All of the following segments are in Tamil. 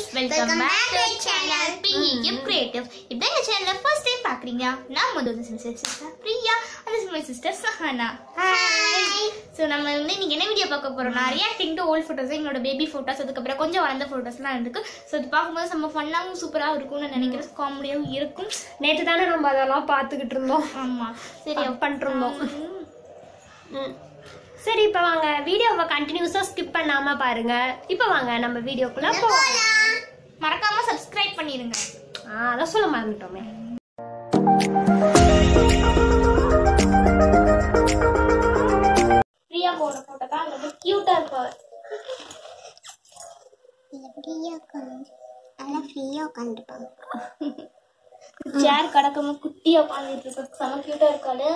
Welcome back to channel BEM creative இப்போ எங்க சேனலை ஃபர்ஸ்ட் டைம் பாக்குறீங்க நான் முதல் சிஸ்டர் பிரியா அந்த சின்ன சிஸ்டர் சஹானா ஹாய் ஸோ நம்ம வந்து இன்னைக்கு என்ன வீடியோ பார்க்க போறோம்னா ரியாக்டிங் டு ஓல்ட் ஃபோட்டோஸ் எங்களோட பேபி ஃபோட்டோஸ் அதுக்கப்புறம் கொஞ்சம் வளர்ந்த ஃபோட்டோஸ்லாம் இருக்கு ஸோ அது பார்க்கும்போது நம்ம ஃபன்னாகவும் சூப்பராகவும் இருக்கும்னு நினைக்கிறேன் காமெடியாகவும் இருக்கும் நேத்து தானே நம்ம அதெல்லாம் பார்த்துக்கிட்டு இருந்தோம் ஆமா சரி பண்ணிட்டு இருந்தோம் ம். ம். சரி இப்போ வாங்க வீடியோவை கண்டினியூஸா ஸ்கிப் பண்ணாம பாருங்க இப்போ வாங்க நம்ம வீடியோக்குள்ள போகலாம் மறக்காம சப்ஸ்கிரைப் பண்ணிருங்க ஆ அதான் சொல்ல மறந்துட்டோமே பிரியா போட போட்டோ தான் ரொம்ப கியூட்டா இருப்பா ஃப்ரீயா உட்காந்து நல்லா ஃப்ரீயா உட்காந்துருப்பாங்க சேர் கடக்காம குட்டியா உட்காந்துட்டு இருக்கு செம கியூட்டா இருக்காளு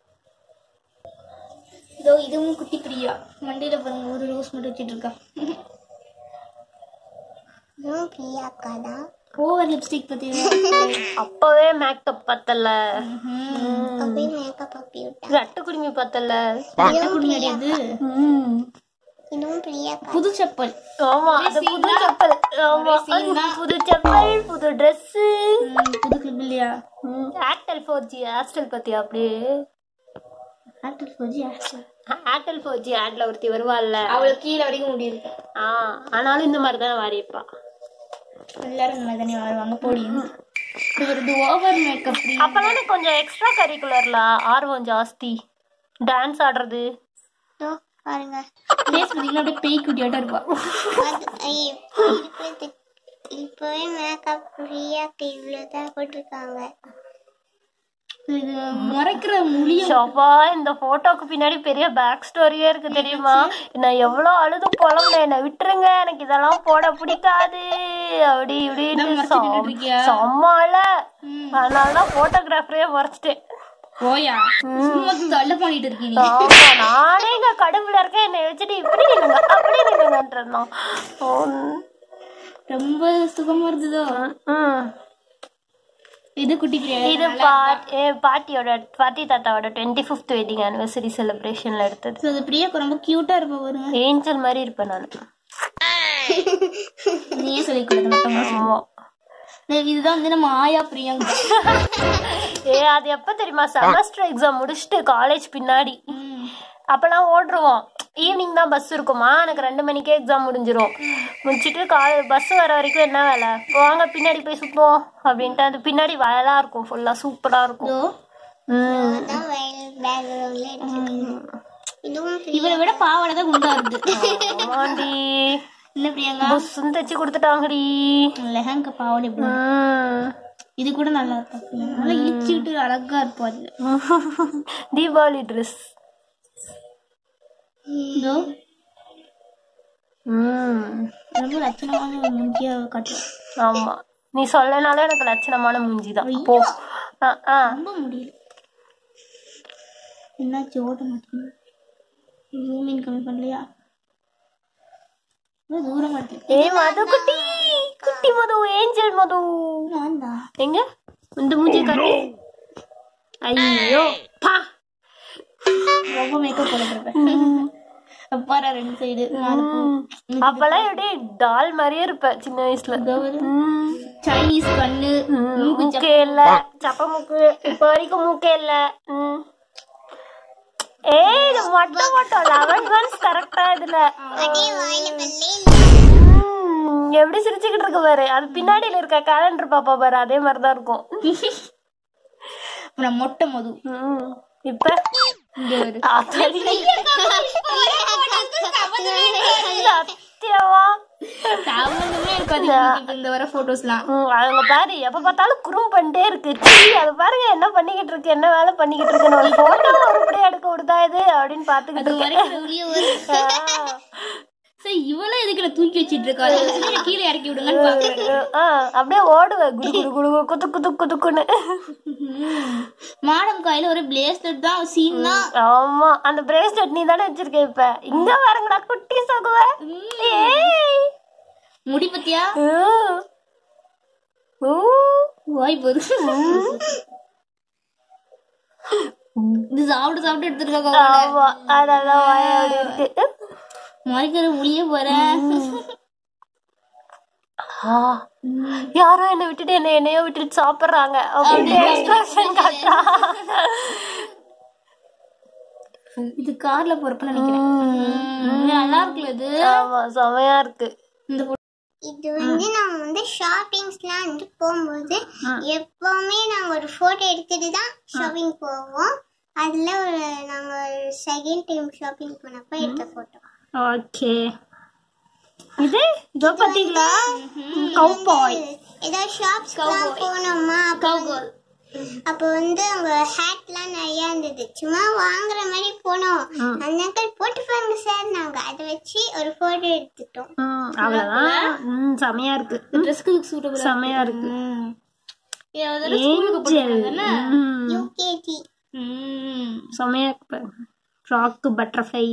இதோ இதுவும் குட்டி பிரியா மண்டையில பாருங்க ஒரு ரோஸ் மட்டும் வச்சுட்டு இருக்கா இதுவும் ஃப்ரீயா அக்கா ஓவர் லிப்ஸ்டிக் பத்தி அப்பவே மேக்கப் பத்தல அப்படியே மேக்கப் அப்பி விட்டா ரட்டு குடுமி பத்தல குடியாது இதுவும் ஃப்ரீயா அக்கா புது செப்பல் ஆமா அது புது செப்பல் ஆமா புது செப்பல் புது ட்ரெஸ் ம், புது கிளிப் இல்லையா ஏர்டெல் ஃபோர் ஜி ஹாஸ்டல் பத்தியா அப்படியே actor Fauji actor Airtel four G ஆட்ல ஒருத்தி வருவாள்ல அவளுக்கு கீழே வரைக்கும் முடி இருக்கு ஆ ஆனாலும் இந்த மாதிரி தானே வாரிப்பா எல்லாரும் இந்த மாதிரி தானே வருவாங்க போடி இது ஓவர் மேக்கப் அப்பெல்லாம் எனக்கு கொஞ்சம் எக்ஸ்ட்ரா கரிக்குலர்ல ஆர்வம் ஜாஸ்தி டான்ஸ் ஆடுறது இதோ பாருங்க ஃபேஸ் பார்த்தீங்கன்னா அப்படியே பேய் குட்டியாட்டம் இருப்பா அது ஐயோ, இப்போது இப்போவே மேக்கப் ஃப்ரீயாக்கு இவ்வளோ தான் போட்டிருக்காங்க இது முறைக்கிற முடியும் ஷோபா இந்த போட்டோக்கு பின்னாடி பெரிய பேக் ஸ்டோரியே இருக்கு தெரியுமா நான் எவ்வளவு அழுது புலம்புனேன் என்னை விட்டுருங்க எனக்கு இதெல்லாம் போட பிடிக்காது அப்படி இப்படின்னு மறைச்சு நின்னுட்டு இருக்கியா? செம்மால அதனாலதான் போட்டோகிராஃபரே மறைச்சிட்டேன் போயா சும்மா தொல்ல பண்ணிட்டு இருக்கீங்க ஆமா நானே இங்க கடுப்புல இருக்கேன் என்னை வச்சுட்டு இப்படி நில்லுங்க அப்படி நில்லுங்கன்றான் ரொம்ப சுகமா இருந்ததோ இது குட்டி பிரியா இது பாட்- ஏ, பாட்டியோட பாட்டி தாத்தாவோட டுவெண்ட்டி ஃபிஃப்த் வெட்டிங் ஆனிவர்சரி செலிப்ரேஷன்ல எடுத்தது ஸோ அது பிரியாக்கு ரொம்ப கியூட்டா இருப்பா வருங்க ஏஞ்சல் மாதிரி இருப்பேன் நான் நீயே சொல்லி கொடுத்த மொத்தமா ஆமா இதுதான் வந்து நம்ம ஆயா பிரியாங்க ஏ அது எப்ப தெரியுமா செமஸ்டர் எக்ஸாம் முடிச்சுட்டு காலேஜ் பின்னாடி அப்பெல்லாம் ஓடுருவோம் ஈவினிங் தான் பஸ் இருக்குமா எனக்கு ரெண்டு மணிக்கே எக்ஸாம் முடிஞ்சிரும் முடிச்சிட்டு காலேஜ் பஸ் வர வரைக்கும் என்ன வேலை வாங்க பின்னாடி போய் சுத்துவோம் அப்படின்ட்டு அது பின்னாடி வயலா இருக்கும் ஃபுல்லா சூப்பரா இருக்கும் இதோ ம். அதான் வயல் பேக்ரவுண்ட்ல எடுத்துருக்காங்க இதுவும் free- இவரை விட பாவாடை தான் குண்டா இருக்கு ஆமாண்டி என்ன பிரியாங்க புஸ்ன்னு தைச்சு கொடுத்துட்டாங்கடி லெஹங்கா பாவாடை எப்படி ம். இது கூட நல்லா இருக்கும் நல்லா இழிச்சுக்கிட்டு அழகா இருப்பா அது தீபாவளி ட்ரெஸ் இதோ ம் ரொம்ப லட்சணமான முக்கிய காட்டு ஆமா நீ சொல்லனாலும் எனக்கு லட்சணமான மூஞ்சி தான் போ ஆ, ஆ. ரொம்ப முடியல என்னாச்சு ஓட்ட மாட்டேங்குது ஜூம் இன் கம்மி பண்ணலையா ரொம்ப தூரமா இருக்கு ஏ மது குட்டி குட்டி மது ஏஞ்சல் மது நான் தான் எங்க இந்த மூஞ்சி காட்டு ஐயோ பா ரொம்ப மேக்கப் போட்டுருப்பேன் அப்பாரா ரெண்டு சைடு அப்பெல்லாம் எப்படி டால் மாதிரியே இருப்பேன் சின்ன வயசுல ம். சைனீஸ் கண்ணு மூக்கே இல்ல சப்ப மூக்கு இப்ப வரைக்கும் மூக்கே இல்ல ம். ஏய் இது மொட்டை மொட்டை லெவன் மந்த்ஸ் கரெக்டா இதுல அப்படியே வாயில பல்லே ம், எப்படி சிரிச்சுக்கிட்டு இருக்கு பாரு அது பின்னாடியில இருக்க கேலண்டர் பாப்பா பாரு அதே மாதிரிதான் இருக்கும் அப்புறம் மொட்டை மது ம். இப்ப இங்க ஒரு ஆத்தாடி. சத்தியமா சம்பந்தமே இருக்காது இப்ப இந்த வர போட்டோஸ்லாம் ம், அவங்க பாரு எப்ப பார்த்தாலும் குறும் பண்ணிட்டே இருக்கு சீ, அது பாருங்க என்ன பண்ணிக்கிட்டு இருக்கு என்ன வேலை பண்ணிக்கிட்டு இருக்குன்னு ஒரு போட்டோ உருப்படியா எடுக்க விடுதா இது அப்படின்னு பாத்துக்கிட்டு இருக்கேன் வரைக்கிற ஒளிய ஒரு சரி இவளும் எதுக்கு நான் தூக்கி வச்சிட்டு இருக்கா அதை வச்சுட்டு என்னை கீழே இறக்கி விடுங்கன்னு பாக்குறேன் ஆ, அப்படியே ஓடுவேன் குடு குடு குடு குடு, குத்து குத்து குத்துக்குன்னு மாடம் காயில ஒரு பிளேஸ்லெட் தான் சீன் தான் ஆமா அந்த பிரேஸ்லெட் நீ தானே வச்சிருக்க இப்ப இங்க பாருங்கடா குட்டி சகுவ ஏய் முடி பத்தியா ஊ. ஊ. வாய் போது இது சாப்பிட்டு சாப்பிட்டு எடுத்துருக்காங்க ஆமா அதான் வாய் அப்படி இருக்கு மறைக்கிற ஒளியே போறேன் ஆ, யாரோ என்னை விட்டுட்டு என்ன என்னையோ விட்டுட்டு சாப்பிடுறாங்க அப்படின்னு எக்ஸ்பிரஷன் காட்டுறா இது கார்ல போறப்ப நினைக்கிறேன் ம், நல்லா இருக்குல்ல இது ஆமா செமையா இருக்கு இந்த photo. இது வந்து நாங்க வந்து ஷாப்பிங்ஸ்லாம் வந்து போகும்போது எப்பவுமே நாங்க ஒரு போட்டோ எடுத்துட்டு தான் ஷாப்பிங் போவோம் அதுல ஒரு நாங்க ஒரு செகண்ட் டைம் ஷாப்பிங் போனப்ப எடுத்த போட்டோ ஓகே இது இதோ பாத்தீங்களா கவுபாய் ஏதோ ஷாப்ஸ்லாம் போனோமா அப்போ Cowgirl. அப்போ வந்து அங்க ஹேட்லாம் நிறைய இருந்தது சும்மா வாங்குற மாதிரி போனோம் அந்த அங்கிள் போட்டு பாருங்க சார் நாங்க அதை வச்சு ஒரு போட்டோ எடுத்துட்டோம் ம், அவ்வளவுதான் ம், செமையா இருக்கு ட்ரெஸ்க்கு சூட்டபிள் செமையா இருக்கு ஸ்கூலுக்கு போட்டுருக்காங்க ம், யூகேஜி ம் செமையா இருக்கு ஃப்ராக் பட்டர்ஃப்ளை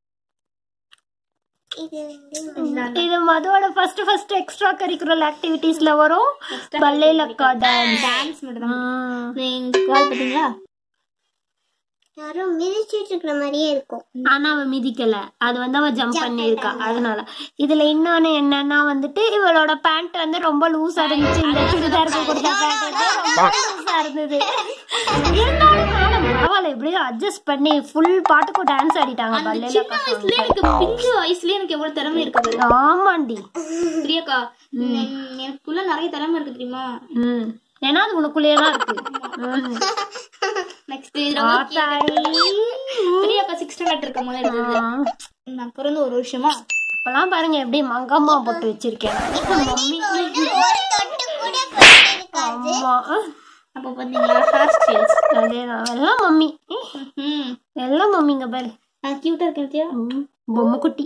இது வந்து இது மதுவோட ஃபர்ஸ்ட் ஃபர்ஸ்ட் எக்ஸ்ட்ரா கரிக்குலர் ஆக்டிவிட்டீஸ்ல வரும் பல்லே லக்கா டான்ஸ் டான்ஸ் மட்டும் தான் நீங்க கால் பார்த்தீங்களா யாரோ மிதிச்சிட்டு இருக்கிற மாதிரியே இருக்கும் ஆனா அவன் மிதிக்கல அது வந்து அவன் ஜம்ப் பண்ணியிருக்கா அதனால இதுல இன்னொன்னு என்னன்னா வந்துட்டு இவளோட பேண்ட் வந்து ரொம்ப லூஸா இருந்துச்சு இந்த சுடிதாருக்கு கொடுத்த பேண்ட் வந்து ரொம்ப லூஸா இருந்தது இருந்தாலும் மேடம் பரவாயில்ல எப்படியோ அட்ஜஸ்ட் பண்ணி ஃபுல் பாட்டுக்கும் டான்ஸ் ஆடிட்டாங்க பல்லே சின்ன வயசுல எனக்கு பிஞ்சு வயசுல எனக்கு எவ்வளவு திறமை இருக்குது ஆமாண்டி பிரியாக்கா என்- எனக்குள்ள நிறைய திறமை இருக்கு தெரியுமா ம் ஏன்னா அது உனக்குள்ளேயே தான் இருக்கு ம். நெக்ஸ்ட் ஆத்தாடி. பிரியாக்கா சிக்ஸ் ஸ்டாண்டர்ட் இருக்கும் போது எடுத்தது ஆ. நான் பிறந்து ஒரு வருஷமா இப்பெல்லாம் பாருங்க எப்படி மங்கம்மா போட்டு வச்சிருக்கேன் மம்மி ஒரு தொட்டு கூட போட்டிருக்காது ஆமா அப்ப பாத்தீங்களா ஹேர் ஸ்டைல்ஸ் அதேதான் எல்லாம் மம்மி ம் எல்லாம் மம்மிங்க பாரு நான் கியூட்டா இருக்கேன் பாத்தியா? ம், பொம்மை குட்டி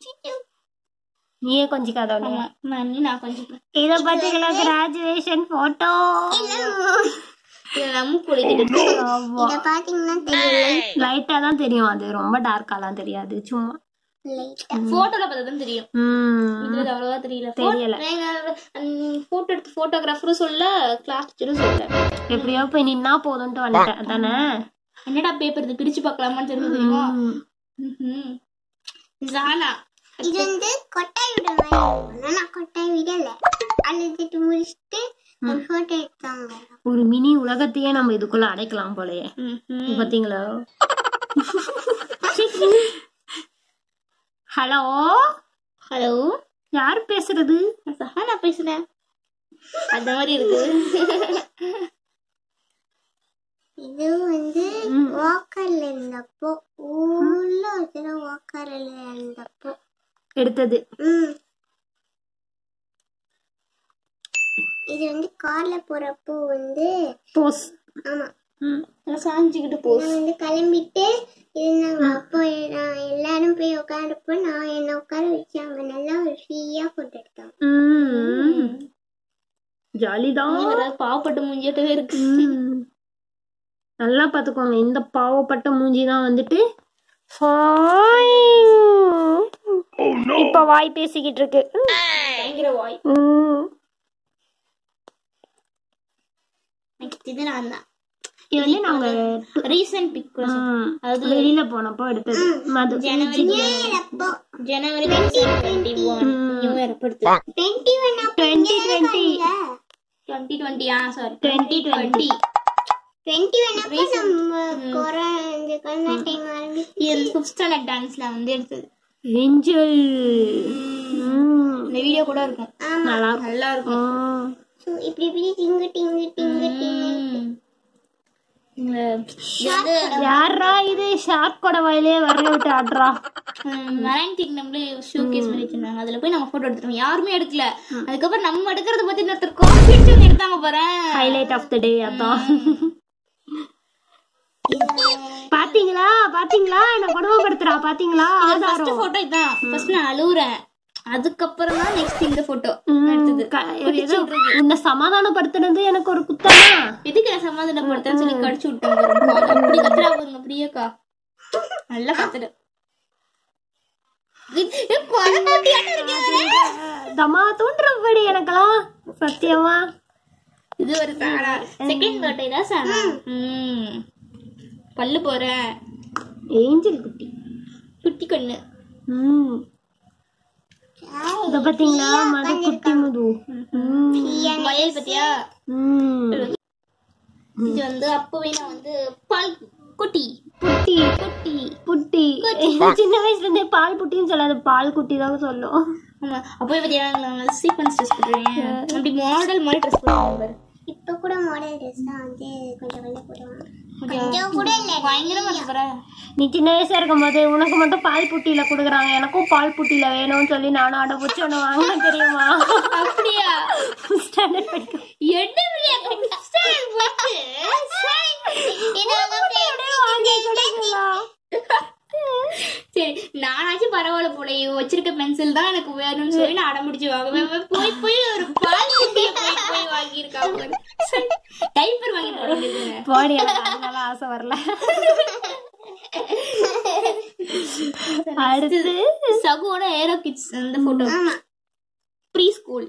நீயே கொஞ்சிக்காத உடனே ஆமா நான் நீ நான் கொஞ்சம் இத பாத்தீங்களா கிராஜுவேஷன் போட்டோ இதுல மூக்கு ஒழிக்கிட்டு ஆமா இத பாத்தீங்கன்னா தெரியும் லைட்டா தான் தெரியும் அது ரொம்ப டார்க்காலாம் தெரியாது சும்மா லைட்டா போட்டோல பார்த்தா தெரியும் ம் இதுல அவ்வளவா தெரியல தெரியல. போட்டோ எடுத்து போட்டோகிராஃபரும் சொல்ல கிளாஸ் டீச்சரும் சொல்ல எப்படியோ போய் நின்னா போதும்ட்டு வந்துட்டேன் தானே என்னடா பேப்பர் இது பிரிச்சு பார்க்கலாமான்னு தெரிஞ்சு தெரியுமா ம்ஹும். ஜானா இது வந்து கொட்டாய் விட மாதிரி இருக்கும். ஆனா நான் கொட்டாய் விடல அழுதுட்டு முடிச்சுட்டு ஒரு போட்டோ எடுத்தாங்க ஒரு மினி உலகத்தையே நம்ம இதுக்குள்ள அடைக்கலாம் போலயே ம்ஹும். பாத்தீங்களா ஹலோ ஹலோ யார் பேசுறது நான் சஹானா பேசுறேன் அந்த மாதிரி இருக்கு இது வந்து வாக்கர்ல இருந்தப்போ ஊர்ல ஒருத்தர வாக்கர்ல இருந்தப்போ எடுத்தது ம் இது வந்து கார்ல போறப்போ வந்து போஸ் ஆமா நான் சாஞ்சிக்கிட்டு போ நான் வந்து கிளம்பிட்டு இருந்தாங்க அப்போ நான் எல்லாரும் போய் உட்காந்துப்போ நான் என்ன உட்கார வச்சு அங்க நல்லா ஒரு ஃப்ரீயா போட்டோ எடுத்தாங்க ஜாலிதான் வேற பாவப்பட்ட மூஞ்சியாட்டவே இருக்கு ம். நல்லா பாத்துக்கோங்க இந்த பாவப்பட்ட மூஞ்சி தான் வந்துட்டு fine. இப்ப வாய் பேசிக்கிட்டு இருக்கு பயங்கர வாய் ம். நெக்ஸ்ட் இது நான் தான் இது வந்து நாங்க ரீசன்ட் பிக் கூட ம், அது வெளியில போனப்போ எடுத்தது மது ஜனவரி அப்போ ஜனவரி டுவெண்ட்டி ஒன் நியூ இயர் அப்போ எடுத்தது twenty one twenty twenty twenty twenty ஆ sorry twenty twenty twenty one அப்போ நம்ம கொரோனா இந்த கொரோனா டைம் ஆரம்பிச்சு இது ஃபிஃப்த் ஸ்டாண்டர்ட் டான்ஸ்ல வந்து எடுத்தது ஏஞ்சல் இந்த வீடியோ கூட இருக்கும் நல்லா நல்லா இருக்கும் ஸோ இப்படி இப்படி டிங்கு டிங்கு டிங்கு டிங்கு ம். இந்த இது வந்து யாரா இது ஷார்க்கோட வயலே வரல விட்டு ஆடுறா மெரைன் கிங்டம்ல ஷூ கேஸ் மாதிரி வச்சிருந்தாங்க அதுல போய் நம்ம போட்டோ எடுத்துட்டோம் யாருமே எடுக்கல அதுக்கப்புறம் நம்ம எடுக்கிறத பத்தி இன்னொருத்தர் காப்பி அடிச்சு வந்து எடுத்தாங்க பாரு ஹைலைட் ஆஃப் த டே அதான் பாத்தீங்களா பாத்தீங்களா என்ன கொடுமைப்படுத்துறா பாத்தீங்களா ஃபர்ஸ்ட் ஆதாரம் போட்டோ இதான் ஃபர்ஸ்ட் நான் அழுவுறேன் அதுக்கப்புறம் தான் நெக்ஸ்ட் இந்த போட்டோ ம், எடுத்தது க- ஏதோ உன்னை சமாதானப்படுத்துனது எனக்கு ஒரு குத்தமா எதுக்கு நான் சமாதானப்படுத்தேன்னு சொல்லி கடிச்சு விட்டேன் பாருங்க. அப்படி கத்துறா பாருங்க பிரியக்கா நல்லா கத்துடு இது கொலை போட்டியாட்டம் இருக்கு இவரு. தமா தூண்டுறபடி எனக்கெல்லாம் சத்தியமா இது ஒரு சாரா செகண்ட் பர்த்டே தான் சாரா ம் பல்லு போறேன் ஏஞ்சல் குட்டி குட்டி கண்ணு ம் இத பாத்தீங்களா மது குட்டி முது ம். மயில் பத்தியா ம். இது வந்து அப்பவே நான் வந்து பால் குட்டி புட்டி குட்டி புட்டி சின்ன வயசுல இருந்தே பால் புட்டின்னு சொல்லாத பால் குட்டி தான் சொல்லும் ஆமா அப்பவே பத்தியா நான் சீக்வன்ஸ் ட்ரெஸ் போட்டுருவேன் அப்படி மாடல் மாதிரி ட்ரெஸ் போடுவேன் பாரு இப்ப கூட மாடல் ட்ரெஸ் தான் வந்து கொஞ்சம் கொஞ்சம் போடுவாங்க கொஞ்சம் கூட இல்ல பயங்கரமா இருக்கு பாரு நீ சின்ன வயசா இருக்கும் போது உனக்கு மட்டும் பால் புட்டியில குடுக்குறாங்க எனக்கும் பால் புட்டியில வேணும்னு சொல்லி நானும் அடை பிடிச்சி ஒண்ணு வாங்கினேன் தெரியுமா அப்படியா ஸ்டாண்டர்ட் படிக்கும் என்ன பிரியா கிறிஸ்டன் போட்டு இது அவங்க சரி நானாச்சும் பரவாயில்ல போல இவ வச்சிருக்க பென்சில் தான் எனக்கு வேணும்னு சொல்லி நான் அடம் பிடிச்சு வாங்குவேன் இவ போய் போய் ஒரு பால் குட்டியை போய் போய் வாங்கியிருக்காங்க டைப்பர் வாங்கி போட வேண்டியது போடி எனக்கு அதனால ஆசை வரல அடுத்து சகுவோட ஏரோ கிட்ஸ் அந்த போட்டோ ப்ரீ ஸ்கூல்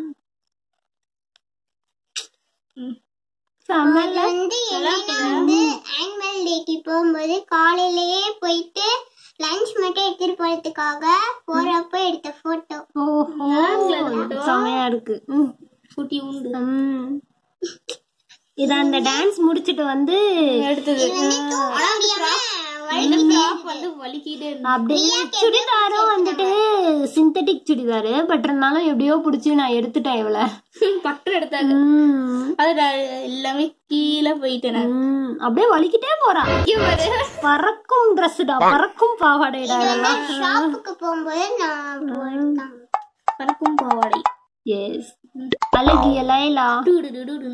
சமையல் வந்து என்னன்னா வந்து ஆனுவல் டேக்கு போகும்போது காலையிலேயே போயிட்டு லஞ்ச் மட்டும் எடுத்துட்டு போறதுக்காக போறப்ப எடுத்த போட்டோ ஓஹோ செமையா இருக்கு ம். குட்டி உண்டு ம். இது அந்த டான்ஸ் முடிச்சிட்டு வந்து எடுத்தது இந்த ஃப்ராக் வந்து வலிக்கிட்டே இருந்தது அப்படியே சுடிதாரும் வந்துட்டு சிந்தட்டிக் சுடிதார் பட் இருந்தாலும் எப்படியோ புடிச்சு நான் எடுத்துட்டேன் இவள பட்டு எடுத்தாங்க ம். அது நான் எல்லாமே கீழே போயிட்டேன் நான். ம். அப்படியே வலிக்கிட்டே போறா இங்க பாரு. பறக்கும் ட்ரெஸ்டா பறக்கும் பாவாடைடா இதெல்லாம் ஷாப்புக்கு போகும்போது நான் போயிருக்காங்க பறக்கும் பாவாடை எஸ் அழகிய லைலா டுடுடுடுடு.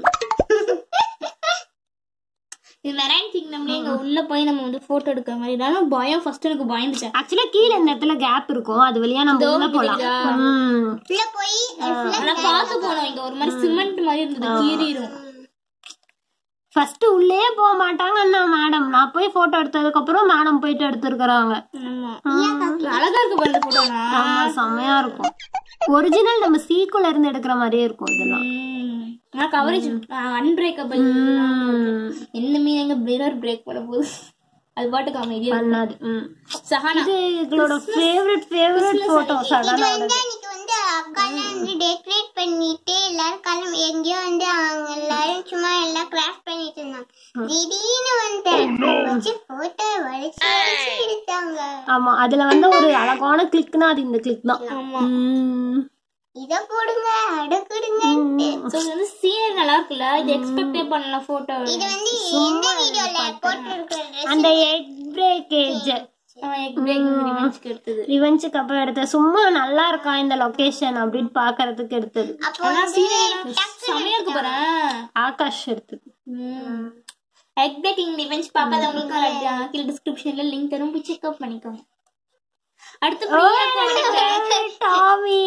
இது மெரைன் கிங்டம்லயே இங்க உள்ள போய் நம்ம வந்து போட்டோ எடுக்கிற மாதிரி இருந்தாலும் பயம் ஃபர்ஸ்ட் எனக்கு பயந்துட்டேன் ஆக்சுவலா கீழ இந்த இடத்துல கேப் இருக்கும் அது வழியா நம்ம உள்ள போலாம் ம். உள்ள போய் ஆனா பார்த்து போனோம் இங்க ஒரு மாதிரி சிமெண்ட் மாதிரி இருந்தது கீறிடும் ஃபர்ஸ்ட் உள்ளே போக மாட்டாங்கன்னா மேடம் நான் போய் போட்டோ எடுத்ததுக்கு அப்புறம் மேடம் போயிட்டு எடுத்திருக்கிறாங்க ஆமா அழகா இருக்கு பாருங்க போட்டோனா ஆமா செமையா இருக்கும் ஒரிஜினல் நம்ம சீக்குள்ள இருந்து எடுக்கிற மாதிரியே இருக்கும் இதெல்லாம் ஆனா கவரேஜ் அன்பிரேக்கபிள் ம். என்னமே எங்க பிரேனர் பிரேக் பண்ண போகுது அது பாட்டுக்கு அமைதியா இருக்கு. பண்ணாது ம். சஹானா இது எங்களோட ஃபேவரட் ஃபேவரட் போட்டோஸ் அதான் வந்து அன்னைக்கு வந்து அக்காலாம் வந்து டெக்கரேட் பண்ணிட்டு எல்லாரும் கிளம்பி எங்கேயோ வந்து அவங்க எல்லாரும் சும்மா எல்லாம் கிராஃப்ட் பண்ணிட்டு இருந்தாங்க திடீர்னு வந்து வச்சு போட்டோ வளைச்சு வளைச்சு எடுத்தாங்க ஆமா அதுல வந்து ஒரு அழகான கிளிக்னா அது இந்த கிளிக் தான் ஆமா ம். இத போடுங்க அட கொடுங்க சோ இது வந்து சீரியல் நல்லா இருக்குல்ல இது எக்ஸ்பெக்டே பண்ணல போட்டோ இது வந்து எந்த வீடியோல போட்டு இருக்கிறது அந்த எக் பிரேக்கேஜ் எக் பிரேக் ரிவெஞ்ச்க்கு எடுத்தது ரிவெஞ்சுக்கு அப்புறம் எடுத்த சும்மா நல்லா இருக்கா இந்த லொகேஷன் அப்படின்னு பாக்குறதுக்கு எடுத்தது அப்போ ஆனா சீரியல் செமையா இருக்கு பாரு ஆகாஷ் எடுத்தது எக் பிரேக்கிங் ரிவெஞ்ச் பார்க்காதவங்களுக்கு கீழே டிஸ்கிரிப்ஷன்ல லிங்க் தரும் போய் செக் அப் பண்ணிக்கோங்க அடுத்து பிரியா கொடுங்க. டாமி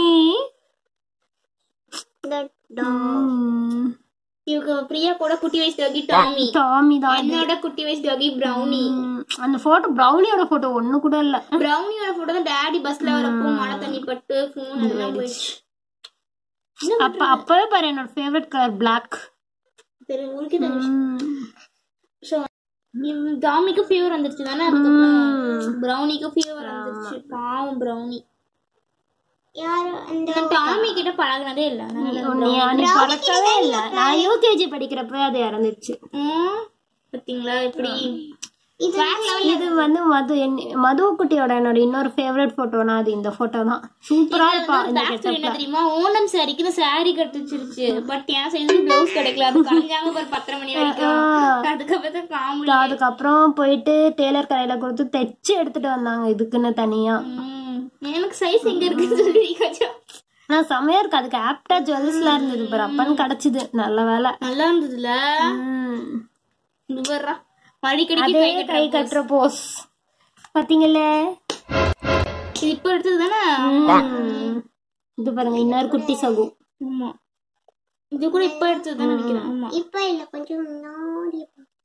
இவங்க பிரியா கூட குட்டி வயசு டாகி டாமி டாமி தான் இது. என்னோட குட்டி வயசு டாகி பிரவுனி ம், அந்த போட்டோ பிரௌனியோட போட்டோ ஒண்ணு கூட இல்ல பிரவுனியோட போட்டோ தான் டாடி பஸ்ல வரப்போ மழை தண்ணி பட்டு ஃபோன் எல்லாம் போயிடுச்சு அப்ப அப்பவே பாரு என்னோட ஃபேவரட் கலர் பிளாக் சரி உனக்கு தெரியும் ஸோ டாமிக்கு ஃபீவர் வந்துருச்சு தானே அதுக்கப்புறம் பிரவுனிக்கு ஃபீவர் வந்துருச்சு பாவம் பிரவுனி யாரு அந்த நான் டாமி கிட்ட பழகுனதே இல்ல அதனால நீ நீ பிறக்கவே இல்ல நான் யூகேஜி படிக்கிறப்ப அது இறந்துச்சு ம், பாத்தீங்களா இப்படி இது வந்து மது என்- மது குட்டியோட என்னோட இன்னொரு ஃபேவரட் போட்டோனா அது இந்த போட்டோ தான் சூப்பரா இருப்பா இந்த பேக் ஸ்டோரி என்ன தெரியுமா ஓணம் சாரிக்கு இந்த சாரி கட்டுச்சிருச்சு பட் என் சைடு பிளவுஸ் கிடைக்கல அது கலைஞ்சாங்க ஒரு பத்தரை மணி வரைக்கும் அதுக்கப்புறம் தான் காமெடி அதுக்கப்புறம் போயிட்டு டெய்லர் கடையில கொடுத்து தைச்சு எடுத்துட்டு வந்தாங்க இதுக்குன்னு தனியா ம், எனக்கு சைஸ் எங்க இருக்குன்னு சொல்லி கொஞ்சம் ஆனா செமையா இருக்கு அதுக்கு ஆப்டா ஜுவல்ஸ்லாம் இருந்தது பாரு அப்பன்னு கிடைச்சது நல்ல வேலை நல்லா இருந்ததுல ம். இது வர்றா மடிக்கடிக்கு அதே கை கை கட்டுற கட்டுற போஸ் பாத்தீங்கல்ல இது இப்ப எடுத்தது தானே ம். இது பாருங்க இன்னொரு குட்டி சகு ஆமா இது கூட இப்ப எடுத்தது தான் நினைக்கிறேன் ஆமா இப்ப இல்ல கொஞ்சம் முன்னாடி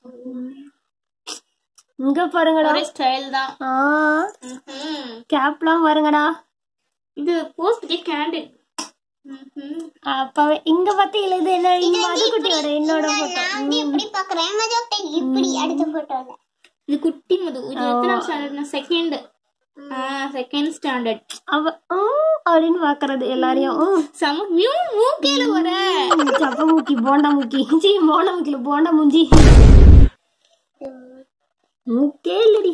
இங்க பாருங்கடா ஒரே ஸ்டைல் தான் ஆ ம்ஹும். கேப்லாம் பாருங்கடா இது போஸ்ட் கேண்டில் அப்பவே இங்க பாத்தீங்களா இது என்ன இந்த மது குட்டியோட என்னோட போட்டோ நான் வந்து இப்படி பாக்குறேன் மதோட்ட இப்படி அடுத்த போட்டோல இது குட்டி மது இது எத்தனை ஸ்டாண்டர்ட் செகண்ட் செகண்ட் ஸ்டாண்டர்ட் அவ ஆ, அப்படின்னு பாக்குறது எல்லாரையும் ஆ, சம மியூ மூக்கையில வர சப்ப மூக்கி போண்டா மூக்கி சீ போண்டா மூக்கில போண்டா மூஞ்சி மூக்கே இல்லடி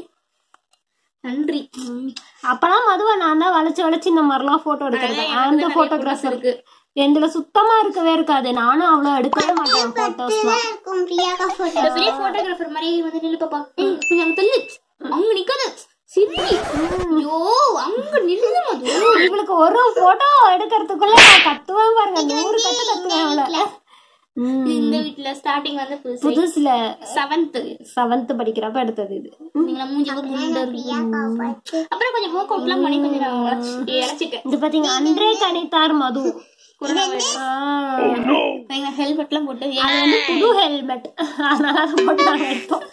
நன்றி அப்பெல்லாம் மதுவை நான் தான் வளைச்சு வளைச்சு இந்த மாதிரிலாம் போட்டோ எடுக்கிறது அந்த போட்டோகிராஃபர் இருக்கு எந்துல சுத்தமா இருக்கவே இருக்காது நானும் அவ்வளவு எடுக்கவே மாட்டேன் போட்டோஸ்லாம் இருக்கும் பிரியாக்கா போட்டோ இந்த பெரிய போட்டோகிராஃபர் மாதிரி வந்து நில்லு பாப்பா ஏய், கொஞ்சம் அங்க தள்ளு அங்க நிக்காத சிரி ஐயோ அங்க நில்லு மது இவளுக்கு ஒரு போட்டோ எடுக்கிறதுக்குள்ள நான் கத்துவேன் பாருங்க நூறு கத்து கத்துவேன் அவளை ம். இந்த வீட்ல ஸ்டார்டிங் வந்து புதுசு புதுசுல செவன்த் செவன்த் படிக்கிறப்ப எடுத்தது இது நீங்களா மூஞ்சி குண்டா இருக்கு அப்புறம் கொஞ்சம் மூக்க விட்டுலாம் பண்ணி கொஞ்சம் நான் உழைச்சு இறச்சிட்டேன் இது பாத்தீங்க அன்றே கணித்தார் மது ஆ. ஹெல்மெட்லாம் போட்டு அது வந்து புது ஹெல்மெட் அதனால அதை போட்டு நாங்க எடுத்தோம்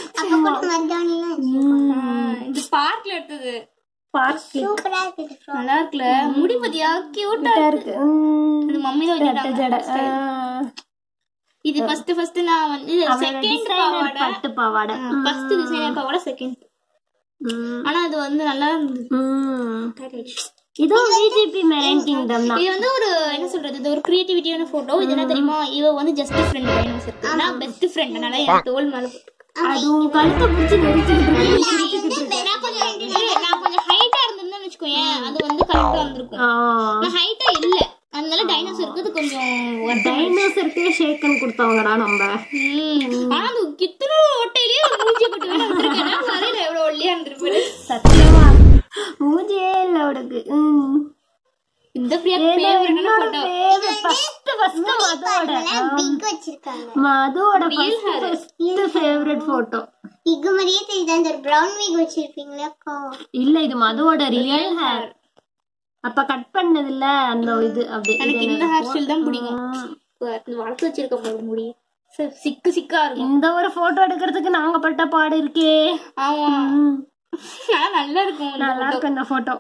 மத்தானிலாம் இந்த பார்க்ல எடுத்தது பார்க் சூப்பரா இருக்குது நல்லா இருக்குல்ல முடி பத்தியா கியூட்டா இருக்கு ம். இது மம்மி தான் ரெட்டை வச்சுட்டாங்க ஜடை ஆ. இது ஃபர்ஸ்ட் ஃபர்ஸ்ட் நான் வந்து அவளோட செகண்ட் designer பாவாடை பட்டு பாவாடை ஃபர்ஸ்ட் டிசைனர் பாவாடை செகண்ட் ம். ஆனா அது வந்து நல்லா இருந்தது ம். இதுவும் பிஜேபி மெரைன் கிங்டம் தான் இது வந்து ஒரு என்ன சொல்றது இது ஒரு கிரியேட்டிவிட்டியான போட்டோ இது என்ன தெரியுமா இவ வந்து ஜஸ்ட் ஃப்ரெண்ட் டைனோஸ் இருக்கு நான் பெஸ்ட் ஃப்ரெண்ட் அதனால என் தோல் மேல போட்டு அதுவும் கழுத்தை பிடிச்சி நெரிச்சுக்கிட்டு இருக்கு. நான் கொஞ்சம் ஏய், நான் கொஞ்சம் ஹைட்டா இருந்திருந்தேன்னு வச்சுக்கோயேன் அது வந்து கரெக்டா வந்திருக்கும் ஆ. நான் ஹைட்டா இல்ல அதனால டைனோஸ் இருக்குது கொஞ்சம் வருத்தம். டைனோசருக்கே ஷேக்கன் கொடுத்தவங்கடா நம்ம ம். ஆனா அந்த கித்துன ஓட்டையிலேயே ஒரு மூஞ்சி போட்டு வேணா விட்டுருக்கேன் வரையில எவ்வளவு ஒல்லியா இருந்திருப்பேன் சத்தியமா மூஞ்சியே இல்ல அவளுக்கு ம். இந்த பிரியா ஏன்னா ஃபேவரட்டான என்னோட போட்டோ favorite first first மதுவோட பிக் வச்சிருக்காங்க மதுவோட first first favorite photo pic மாதிரியே தெரியுது அந்த பிரவுன் வீக் வச்சிருப்பீங்களா அக்கா இல்ல இது மதுவோட ரியல் ஹேர் அப்ப கட் பண்ணது இல்ல அந்த இது அப்படி எனக்கு இது இந்த என்ன? ஹேர் ஸ்டைல் தான் பிடிக்கும் ம். இந்த வளர்த்து வச்சிருக்க பாரு முடி ச- சிக்கு சிக்கா இருக்கும் இந்த ஒரு போட்டோ எடுக்கிறதுக்கு நாங்க பட்ட பாடு இருக்கே ஆமா ம். ஆனா நல்லா இருக்கும் இந்த நல்லா photo. இருக்கு இந்த போட்டோ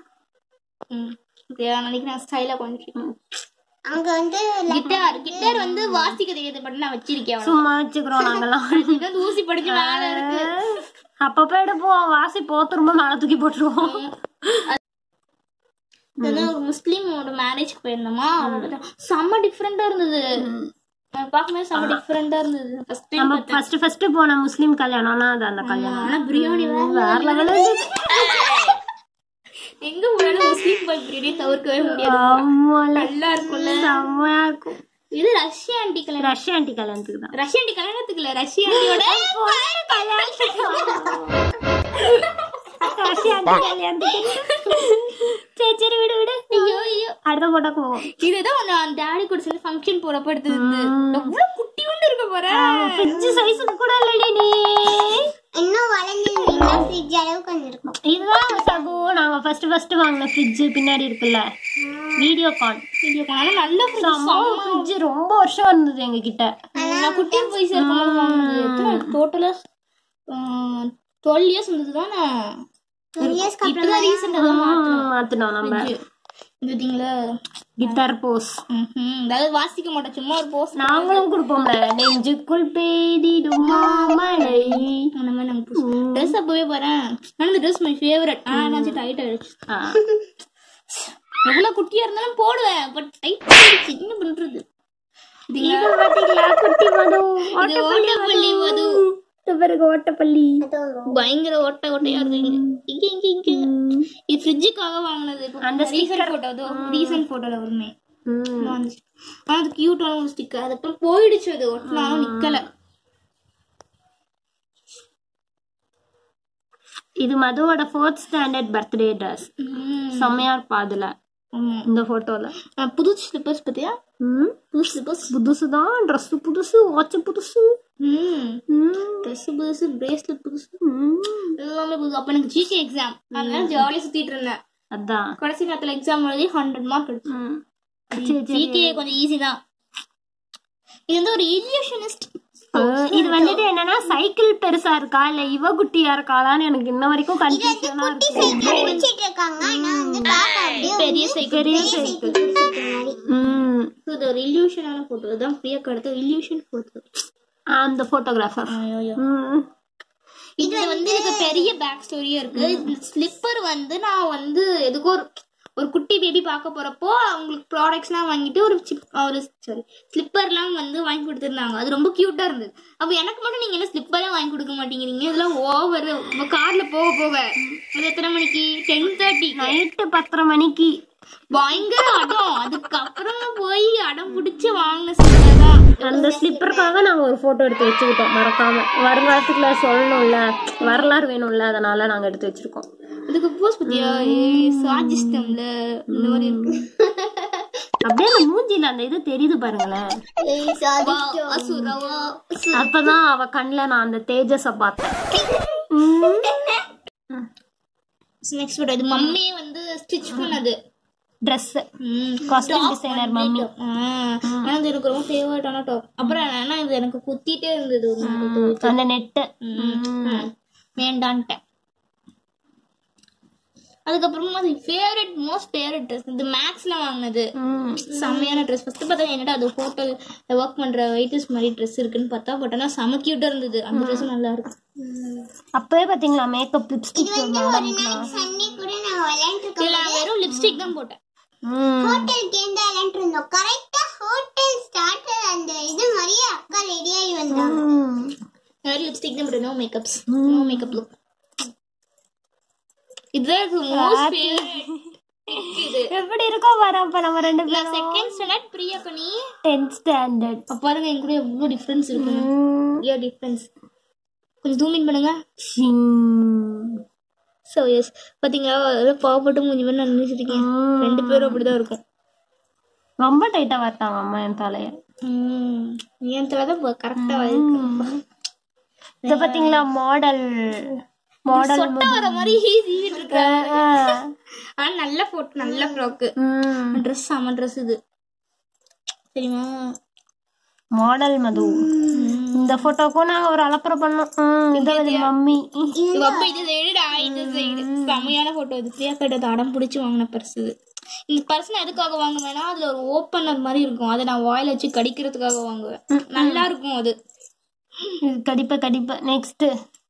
ம். இப்படியா நாளைக்கு நான் ஸ்டைலா கொஞ்சம் அங்க வந்து கிட்டார் கிட்டார் வந்து வாசிக்க தெரியாத பட்டு நான் வச்சிருக்கேன் அவனுக்கு. சும்மா வச்சுக்கிறோம் நாங்கெல்லாம் இது வந்து ஊசி படிச்சு மேல இருக்கு அப்பப்ப எடுப்போம் வாசி போ திரும்ப மேல தூக்கி போட்டுருவோம் இது வந்து ஒரு முஸ்லீமோட மேரேஜ்க்கு போயிருந்தோமா அவங்களோட செம்ம டிஃப்ரெண்டா இருந்தது நான் பார்க்கும்போது செம்ம டிஃப்ரெண்டா இருந்தது ஃபர்ஸ்ட் டைம் நம்ம ஃபர்ஸ்ட் ஃபர்ஸ்ட் போன முஸ்லீம் கல்யாணம்னா அது அந்த கல்யாணம் ஆனா பிரியாணி வேற வேற லெவல் எங்க போனாலும் முஸ்லீம் பாய் பிரியாணி தவிர்க்கவே முடியாது நல்லா இருக்கும்ல செம்மையா இருக்கும் இது ரஷ்யா ஆண்டி கல்யாணம் ரஷ்யா ஆண்டி கல்யாணத்துக்கு தான் ரஷ்யா ஆண்டி கல்யாணத்துக்கு இல்ல ரஷ்யா ஆண்டியோட ரஷ்யா ஆண்டி கல்யாணத்துக்கு சரி சரி விடு விடு ஐயோ ஐயோ அடுத்த போட்டோக்கு போவோம் இதுதான் ஒண்ணு அந்த டாடி கூட சேர்ந்து ஃபங்க்ஷன் போறப்ப எடுத்தது எவ்வளவு குட்டி ஒன்று இருக்க போற ஃப்ரிட்ஜ் சைஸுக்கு கூட இல்லடி நீ இன்னும் வளர்ந்துருந்தீங்கன்னா ஃப்ரிட்ஜ் அளவுக்கு வந்திருக்கும் இதுதான் சகு நாங்க ஃபர்ஸ்ட் ஃபர்ஸ்ட் வாங்கின ஃப்ரிட்ஜ் பின்னாடி இருக்குல்ல வீடியோ கான் வீடியோ ஆனா நல்ல ஃப்ரிட்ஜ் ரொம்ப வருஷம் இருந்தது எங்க கிட்ட நான் குட்டி போய் சேர்க்கும் வாங்கினது எத்தனை டோட்டலா டுவெல் இயர்ஸ் இருந்தது தானே டுவெல் இயர்ஸ்க்கு இப்பதான் ரீசெண்டா தான் மாத்தணும் மாத்தினோம் நம்ம பார்த்தீங்களா கிட்டார் போஸ் அதாவது வாசிக்க மாட்டோம் சும்மா ஒரு போஸ்ட் நாங்களும் கொடுப்போம்ல நெஞ்சுக்குள் பெய்திடும் மாமழை அந்த மாதிரி நாங்கள் ட்ரெஸ் அப்பவே போறேன் ஆனால் இந்த ட்ரெஸ் மை ஃபேவரட் ஆனால் என்னாச்சு டைட் ஆயிடுச்சு ஆ. எவ்வளவு குட்டியா இருந்தாலும் போடுவேன் பட் டைட் ஆயிடுச்சு என்ன பண்றது இது பாத்தீங்களா குட்டி மது இது ஓட்டப்பள்ளி மது இது பாருங்க ஓட்டப்பள்ளி பயங்கர ஓட்ட ஓட்டையா இருக்கு இங்க இங்க இங்க இது ஃப்ரிட்ஜுக்காக வாங்கினது அந்த ரீசன்ட் போட்டோ அது ரீசன்ட் போட்டோல வருமே ம். வந்துச்சு ஆனா அது கியூட்டான ஒரு ஸ்டிக்கர் அது அப்புறம் போயிடுச்சு அது ஒட்டினாலும் நிக்கல இது மதுவோட ஃபோர்த் ஸ்டாண்டர்ட் பர்த்டே ட்ரெஸ் ம். செம்மையா இருப்பா அதுல ஆமா இந்த போட்டோல ஆ, புது ஸ்லிப்பர்ஸ் பத்தியா ம் புது ஸ்லிப்பர்ஸ் புதுசு தான் ட்ரெஸ் புதுசு வாட்ச் புதுசு ம் ம். ட்ரெஸ் புதுசு பிரேஸ்லெட் புதுசு ம். எல்லாமே புதுசு அப்ப எனக்கு ஜிகே எக்ஸாம் அதனால ஜாலியா சுத்திட்டு இருந்தேன் அதான் கடைசி நேரத்துல எக்ஸாம் எழுதி ஹண்ட்ரட் மார்க் எடுத்து ம். சரி, சரி. ஜிகே கொஞ்சம் ஈஸி தான் இது வந்து ஒரு இல்யூஷனிஸ்ட் அஹ், இது வந்துட்டு என்னன்னா சைக்கிள் பெருசா இருக்கா இல்ல இவ குட்டியா இருக்காளான்னு எனக்கு இன்ன வரைக்கும் கன்ஃபியூஷனா இருக்கு பிடிச்சிட்டு இருக்காங்க ஆனா வந்து பாப்பா அப்படியே பெரிய சைக்கிள் பெரிய சைக்கிள் பிடிச்சிட்டு மாதிரி ம். இது ஒரு இல்யூஷனான போட்டோ தான் பிரியா கடத்த இல்யூஷன் போட்டோ அந்த போட்டோகிராஃபர் ஐயோ இது வந்து எனக்கு பெரிய பேக் ஸ்டோரியா இருக்கு இந்த ஸ்லிப்பர் வந்து நான் வந்து எதுக்கோ ஒரு ஒரு குட்டி பேபி பார்க்க போறப்போ அவங்களுக்கு ப்ராடக்ட்ஸ்லாம் வாங்கிட்டு ஒரு சிப் ஒரு சாரி ஸ்லிப்பர்லாம் வந்து வாங்கி கொடுத்துருந்தாங்க அது ரொம்ப கியூட்டா இருந்தது அப்போ எனக்கு மட்டும் நீங்க என்ன ஸ்லிப்பரே வாங்கி கொடுக்க மாட்டேங்கிறீங்க இதெல்லாம் ஓவர் கார்ல போக போக அது எத்தனை மணிக்கு டென் தேர்ட்டி நைட்டு பத்தரை மணிக்கு பயங்கர அடம் அதுக்கப்புறமா போய் அடம் பிடிச்சி வாங்கின ஸ்லிப்பர் தான் அந்த ஸ்லிப்பருக்காக நாங்க ஒரு போட்டோ எடுத்து வச்சுக்கிட்டோம் மறக்காம வருங்காலத்துக்குள்ள சொல்லணும்ல வரலாறு வேணும்ல அதனால நாங்க எடுத்து வச்சிருக்கோம் அதுக்கு போஸ் பத்தியா சாஜிஸ்டம்ல இந்த மாதிரி இருக்கு அப்படியே அந்த மூஞ்சில அந்த இது தெரியுது பாருங்களேன் வா, அசுரவா, அசு- அப்பதான் அவ கண்ணுல நான் அந்த தேஜஸ பார்த்தேன் next photo. இது மம்மியே வந்து ஸ்டிச் பண்ணது ட்ரெஸ் ம். காஸ்டியூம் Top டிசைனர் பண்ணி மம்மி top. ஆ, ஆனா இது எனக்கு ரொம்ப ஃபேவரட்டான டாப் அப்புறம் ஆனா இது எனக்கு குத்திட்டே இருந்தது ஒரு நாள். அந்த நெட்டு ம். வேண்டான்ட்டேன் அதுக்கப்புறமா அது ஃபேவரட் மோஸ்ட் ஃபேவரட் ட்ரெஸ் இது மேக்ஸ்ல வாங்கினது செம்மையான ட்ரெஸ் ஃபர்ஸ்ட் பார்த்தா என்னடா அது ஹோட்டல் ஒர்க் பண்ற வெயிட்டர்ஸ் மாதிரி ட்ரெஸ் இருக்குன்னு பார்த்தா பட் ஆனா செம கியூட்டா இருந்தது அந்த ட்ரெஸ் நல்லா இருக்கும் அப்பவே பாத்தீங்களா மேக்கப் லிப்ஸ்டிக் ஒரு நாள் சண்டே கூட நாங்க விளையாண்டுருக்கோம் இதுல நான் வெறும் லிப்ஸ்டிக் தான் போட்டேன் ஹோட்டலுக்கு இருந்து விளையாண்டுருந்தோம் கரெக்டா ஹோட்டல் ஸ்டார்ட் அந்த இது மாதிரியே அக்கா ரெடி ஆகி வந்தாங்க வெறும் லிப்ஸ்டிக் தான் போட்டேன் no makeups no makeup look இதுதான் மோஸ்ட் ஃபேவரட் இது எப்படி இருக்கோ வர அப்ப நம்ம ரெண்டு பேரும் செகண்ட் ஸ்டாண்டர்ட் பிரியா பண்ணி டென்த் ஸ்டாண்டர்ட் அப்ப பாருங்க என் கூட எவ்வளவு டிஃபரன்ஸ் இருக்கு ஏ டிஃபரன்ஸ் கொஞ்சம் ஜூம் இன் பண்ணுங்க ஸோ எஸ் பாத்தீங்களா அதெல்லாம் பாவப்பட்டு மூஞ்சி மாதிரி நான் நினைச்சிருக்கேன் ரெண்டு பேரும் அப்படிதான் இருக்கும் ரொம்ப டைட்டா வரட்டாங்க அம்மா என் தலைய ம், என் தலை தான் கரெக்டா இருக்கு இத பாத்தீங்களா மாடல் மாடல் சொட்ட வர மாதிரி சீவிட்டு இருக்கு ஆனா நல்ல போட்டோ நல்ல ஃப்ராக்கு ட்ரெஸ் செம ட்ரெஸ் இது தெரியுமா மாடல் மது இந்த போட்டோக்கும் நாங்க ஒரு அலப்பறை பண்ணோம் ம், இது வந்து மம்மி இவ அப்ப இது சைடு இது சைடு செமையான போட்டோ இது பிரியா கிட்ட அடம் பிடிச்சி வாங்கின பர்ஸ் இது இந்த பர்ஸ் நான் எதுக்காக வாங்குவேன்னா அதுல ஒரு ஓப்பனர் மாதிரி இருக்கும் அதை நான் வாயில வச்சு கடிக்கிறதுக்காக வாங்குவேன் நல்லா இருக்கும் அது இது கடிப்ப கடிப்ப நெக்ஸ்ட்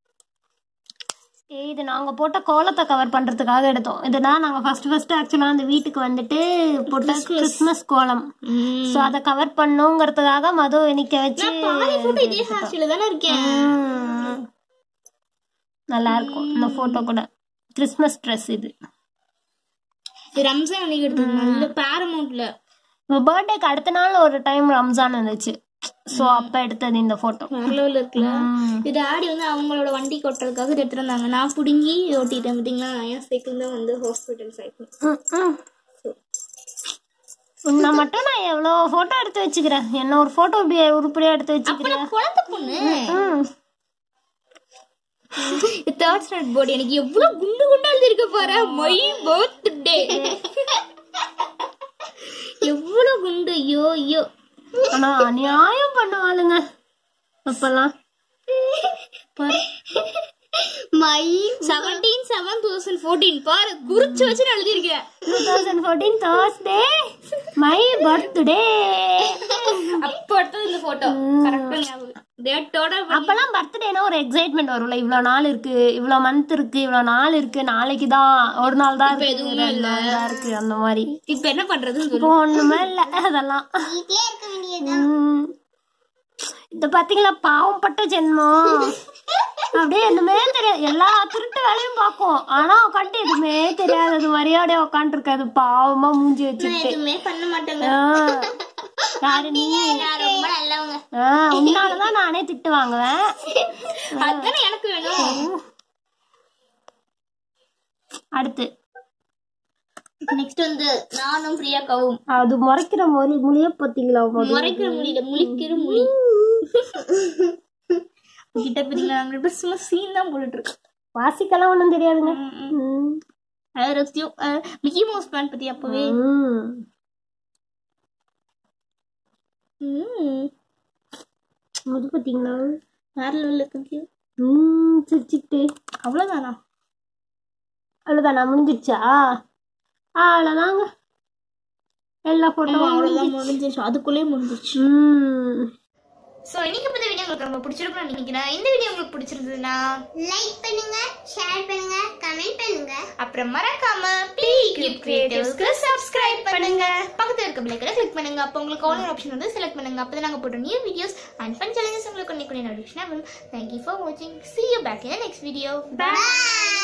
ஏய் இது நாங்க போட்ட கோலத்தை கவர் பண்றதுக்காக எடுத்தோம் இதுதான் நாங்க ஃபர்ஸ்ட் ஃபர்ஸ்ட் ஆக்சுவலா அந்த வீட்டுக்கு வந்துட்டு போட்ட கிறிஸ்மஸ் கோலம் சோ அத கவர் பண்ணுங்கிறதுக்காக மது நிக்க வச்சு பாதி போட்டோ இதே ஹேர்ஸ்டைல தானே இருக்கேன் ம். நல்லா இருக்கும் இந்த போட்டோ கூட கிறிஸ்மஸ் ட்ரெஸ் இது இது ரம்ஜான் அன்னைக்கு எடுத்தது நல்ல பேரமௌண்ட்ல பர்த்டேக்கு அடுத்த நாள் ஒரு டைம் ரம்ஜான் இருந்துச்சு சோ அப்ப எடுத்தது இந்த போட்டோ வேற லெவல்ல இருக்குல்ல இது டாடி வந்து அவங்களோட வண்டி கொட்டுறதுக்காக இது எடுத்துட்டு வந்தாங்க நான் புடுங்கி ஓட்டிட்டேன் பார்த்தீங்களா என் சைக்கிள் தான் வந்து ஹாஸ்பிட்டல் சைக்கிள் நான் மட்டும் நான் எவ்வளவு போட்டோ எடுத்து வச்சுக்கிறேன் என்ன ஒரு போட்டோ இப்படி உருப்படியா எடுத்து வச்சுக்கிறேன் குழந்தை பொண்ணு ம். தேர்ட் ஸ்டாண்டர்ட் போர்டு எனக்கு எவ்வளவு குண்டு குண்டா எழுதிருக்க பாரு மை பர்த்டே எவ்வளவு குண்டு ஐயோ ஐயோ ஆனா அநியாயம் பண்ணுவாளுங்க அப்பெல்லாம் my seventeen seven thousand fourteen பாரு குறிச்சு வச்சு நான் எழுதியிருக்கேன் two thousand fourteen Thursday my birthday அப்ப எடுத்தது இந்த போட்டோ கரெக்டா ஞாபகம் டேட்டோட அப்பெல்லாம் பர்த்டேனா ஒரு எக்ஸைட்மெண்ட் வரும்ல இவ்வளவு நாள் இருக்கு இவ்வளவு மந்த் இருக்கு இவ்வளவு நாள் இருக்கு நாளைக்கு தான் ஒரு நாள் தான் இருக்கு எதுவுமே ரெண்டு நாள் தான் இருக்கு அந்த மாதிரி இப்ப என்ன பண்றதுன்னு சொல்லு இப்போ ஒண்ணுமே இல்ல அதெல்லாம் வீட்லயே இருக்க வேண்டியது உம். இந்த பாத்தீங்களா பாவம் பட்ட ஜென்மம் அப்படியே எதுவுமே தெரியாது எல்லா திருட்டு வேலையும் பார்க்கும் ஆனா உட்காந்து எதுவுமே தெரியாதது மாதிரியோட உட்காந்துருக்காது பாவமா மூஞ்சி வச்சுட்டு எதுவுமே பண்ண மாட்டேங்க ஆஹ். யாரு நீ நான் ரொம்ப நல்லவங்க ஆஹ், உன்னாலதான் நானே திட்டு வாங்குவேன் அதுதானே எனக்கு வேணும் அடுத்து நெக்ஸ்ட் வந்து நானும் பிரியாக்காவும் அது முறைக்கிற மொழி மொழிய பாத்தீங்களா முதல்ல? முறைக்கிற மொழியில முழிக்கிற மொழி கிட்ட பாத்தீங்களா நாங்க ரெண்டு பேரும் சும்மா சீன் தான் போட்டுட்டு இருக்கோம் வாசிக்கலாம் ஒண்ணும் தெரியாதுங்க உம். அது ரசியும் மிக்கி மவுஸ் பிளான் பத்தி அப்பவே உம். ம் அது பாத்தீங்களா வேற லெவல்ல இருக்கு உம், சிரிச்சுக்கிட்டு அவ்வளவுதானா அவ்வளவுதானா முடிஞ்சிருச்சா அவ்வளவுதாங்க எல்லா ஆமா, போட்டோவும் அவ்வளவுதான் முடிஞ்சிருச்சு அதுக்குள்ளே முடிஞ்சிருச்சு ஸோ இன்னைக்கு பத்தி வீடியோ உங்களுக்கு ரொம்ப பிடிச்சிருக்கும்னு நினைக்கிறேன் இந்த வீடியோ உங்களுக்கு பிடிச்சிருந்ததுன்னா லைக் பண்ணுங்க ஷேர் பண்ணுங்க கமெண்ட் பண்ணுங்க அப்புறம் மறக்காம பி கிளிப் கிரியேட்டிவ்ஸ்க்கு சப்ஸ்கிரைப் பண்ணுங்க பக்கத்துல இருக்க பிள்ளைகளை கிளிக் பண்ணுங்க அப்போ உங்களுக்கு ஆல் ஆப்ஷன் வந்து செலக்ட் பண்ணுங்க அப்போ நாங்க போட்ட new videos and fun challenges உங்களுக்கு கொண்டு கொண்டு நோட்டிஃபிகேஷன் ஆகும் தேங்க்யூ ஃபார் வாட்சிங் see you back in the next video bye Bye.